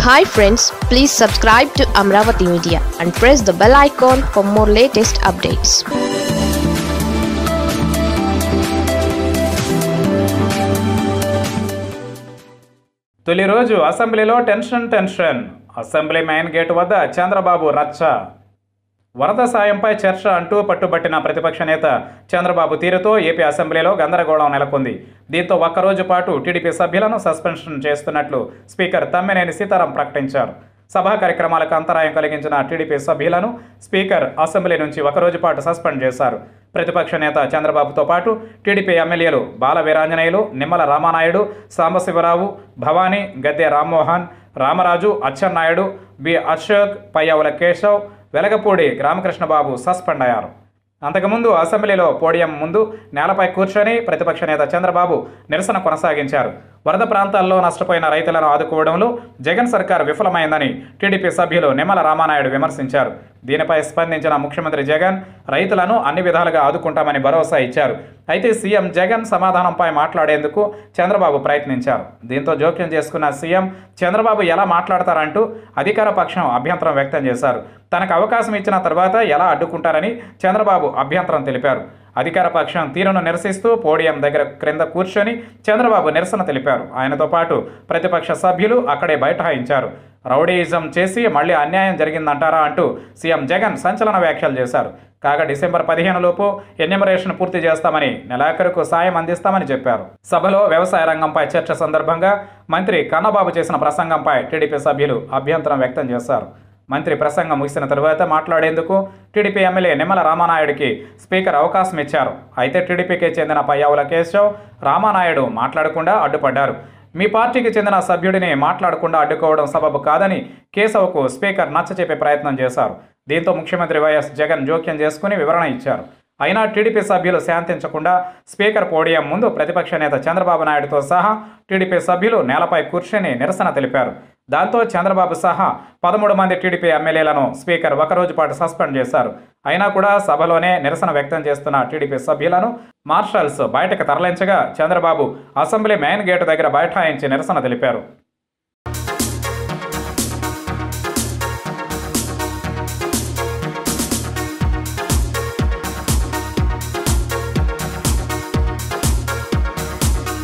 hi friends please subscribe to Amaravati media and press the bell icon for more latest updates తొలి రోజు అసెంబ్లీలో tension tension assembly main gate వద్ద చంద్రబాబు రచ్చ వరద సాయంపై చర్చ అంటూ పట్టుబట్టిన ప్రతిపక్ష నేత చంద్రబాబు తీరుతో ఏపీ అసెంబ్లీలో గందరగోళం నెలకొంది దీంతో ఒక్కరోజు పాటు టీడీపీ సభ్యులను సస్పెన్షన్ చేస్తున్నట్లు స్పీకర్ తమ్మినేని సీతారాం ప్రకటించారు సభా కార్యక్రమాలకు అంతరాయం కలిగించిన టీడీపీ సభ్యులను స్పీకర్ అసెంబ్లీ నుంచి ఒకరోజు పాటు సస్పెండ్ చేశారు ప్రతిపక్ష నేత చంద్రబాబుతో పాటు టీడీపీ ఎమ్మెల్యేలు బాల వీరాంజనేయులు నిమ్మల రామానాయుడు సాంబశివరావు భవానీ గద్దె రామ్మోహన్ రామరాజు అచ్చెన్నాయుడు బి అశోక్ పయ్యవుల కేశవ్ వెలగపూడి రామకృష్ణబాబు సస్పెండ్ అయ్యారు అంతకుముందు అసెంబ్లీలో పోడియం ముందు నేలపై కూర్చొని ప్రతిపక్ష నేత చంద్రబాబు నిరసన కొనసాగించారు వరద ప్రాంతాల్లో నష్టపోయిన రైతులను ఆదుకోవడంలో జగన్ సర్కార్ విఫలమైందని టీడీపీ సభ్యులు నిమ్మల రామానాయుడు విమర్శించారు దీనిపై స్పందించిన ముఖ్యమంత్రి జగన్ రైతులను అన్ని విధాలుగా ఆదుకుంటామని భరోసా ఇచ్చారు అయితే సీఎం జగన్ సమాధానంపై మాట్లాడేందుకు చంద్రబాబు ప్రయత్నించారు దీంతో జోక్యం చేసుకున్న సీఎం చంద్రబాబు ఎలా మాట్లాడతారంటూ అధికార పక్షం అభ్యంతరం వ్యక్తం చేశారు తనకు అవకాశం ఇచ్చిన తర్వాత ఎలా అడ్డుకుంటారని చంద్రబాబు అభ్యంతరం తెలిపారు అధికార పక్షం తీరును నిరసిస్తూ పోడియం దగ్గర క్రింద కూర్చొని చంద్రబాబు నిరసన తెలిపారు ఆయనతో పాటు ప్రతిపక్ష సభ్యులు అక్కడే బైఠాయించారు రౌడీయిజం చేసి మళ్ళీ అన్యాయం జరిగిందంటారా అంటూ సీఎం జగన్ సంచలన వ్యాఖ్యలు చేశారు కాగా డిసెంబర్ పదిహేను లోపు ఎన్యూమరేషన్ పూర్తి చేస్తామని నెలాఖరుకు సాయం అందిస్తామని చెప్పారు సభలో వ్యవసాయ రంగంపై చర్చ సందర్భంగా మంత్రి కన్నబాబు చేసిన ప్రసంగంపై టీడీపీ సభ్యులు అభ్యంతరం వ్యక్తం చేశారు మంత్రి ప్రసంగం ముగిసిన తరువాత మాట్లాడేందుకు టీడీపీ ఎమ్మెల్యే నిమ్మల రామానాయుడికి స్పీకర్ అవకాశం ఇచ్చారు అయితే టీడీపీకి చెందిన పయ్యావుల కేశవ్ రామానాయుడు మాట్లాడకుండా అడ్డుపడ్డారు మీ పార్టీకి చెందిన సభ్యుడిని మాట్లాడకుండా అడ్డుకోవడం సబబు కాదని కేశవ్కు స్పీకర్ నచ్చచెప్పే ప్రయత్నం చేశారు దీంతో ముఖ్యమంత్రి వైఎస్ జగన్ జోక్యం చేసుకుని వివరణ ఇచ్చారు అయినా టీడీపీ సభ్యులు శాంతించకుండా స్పీకర్ పోడియం ముందు ప్రతిపక్ష నేత చంద్రబాబు నాయుడుతో సహా టీడీపీ సభ్యులు నేలపై కూర్చొని నిరసన తెలిపారు దాంతో చంద్రబాబు సహా పదమూడు మంది టీడీపీ ఎమ్మెల్యేలను స్పీకర్ ఒకరోజు పాటు సస్పెండ్ చేశారు అయినా కూడా సభలోనే నిరసన వ్యక్తం చేస్తున్న టీడీపీ సభ్యులను మార్షల్స్ బయటకు తరలించగా చంద్రబాబు అసెంబ్లీ మెయిన్ గేటు దగ్గర బైఠాయించి నిరసన తెలిపారు